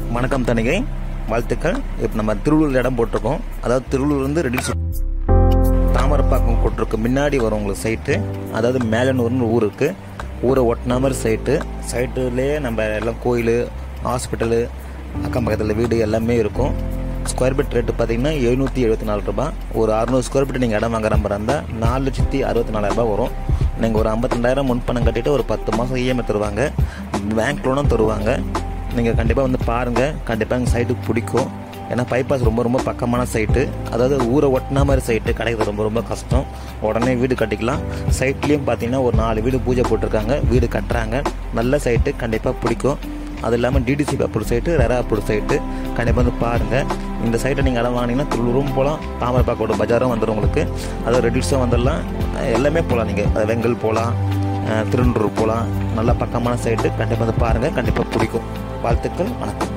வணக்கம் தணிகை வாழ்த்துக்கள் இப்போ நம்ம திருவள்ளூர் இடம் போட்டிருக்கோம் அதாவது திருவள்ளூர்லேருந்து ரெடி தாமரப்பாக்கம் கொட்டிருக்கு முன்னாடி வரும் உங்களுக்கு சைட்டு அதாவது மேலனூர்னு ஊர் இருக்குது ஊரை ஒட்டின மாதிரி சைட்டு சைட்டுலேயே நம்ம எல்லாம் கோயில் ஹாஸ்பிட்டலு அக்கம் பக்கத்தில் வீடு எல்லாமே இருக்கும் ஸ்கொயர் ஃபீட் ரேட்டு பார்த்தீங்கன்னா எழுநூற்றி எழுபத்தி நாலு ரூபாய் ஒரு அறுநூறு ஸ்கொயர் ஃபீட் நீங்கள் இடம் வாங்குற மாதிரி இருந்தால் நாலு லட்சத்தி அறுபத்தி நாலாயிரம் ரூபாய் வரும் நீங்கள் ஒரு ஐம்பத்திரெண்டாயிரம் முன்பணம் கட்டிட்டு ஒரு பத்து மாதம் இஎம்ஐ தருவாங்க பேங்க் லோனும் தருவாங்க நீங்கள் கண்டிப்பாக வந்து பாருங்கள் கண்டிப்பாக எங்கள் சைட்டுக்கு பிடிக்கும் ஏன்னா பைபாஸ் ரொம்ப ரொம்ப பக்கமான சைட்டு அதாவது ஊரை ஒட்டின மாதிரி சைட்டு கிடைக்கிறது ரொம்ப ரொம்ப கஷ்டம் உடனே வீடு கட்டிக்கலாம் சைட்லேயும் பார்த்தீங்கன்னா ஒரு நாலு வீடு பூஜை போட்டிருக்காங்க வீடு கட்டுறாங்க நல்ல சைட்டு கண்டிப்பாக பிடிக்கும் அது இல்லாமல் DTC approve site RERA approve site கண்டிப்பாக வந்து பாருங்கள் இந்த சைட்டை நீங்கள் இடம் வாங்கினீங்கன்னா திருவள்ளூரும் போகலாம் தாமரப்பாக்கோட பஜாரும் வந்துடும் உங்களுக்கு அதாவது ரெடியூஸும் வந்துடலாம் எல்லாமே போகலாம் நீங்கள் அது வெங்கல் போகலாம் திருநூர் போகலாம் நல்ல பக்கமான சைட்டு கண்டிப்பாக வந்து பாருங்கள் கண்டிப்பாக பிடிக்கும் வாழ்த்துக்கள் வணக்கம்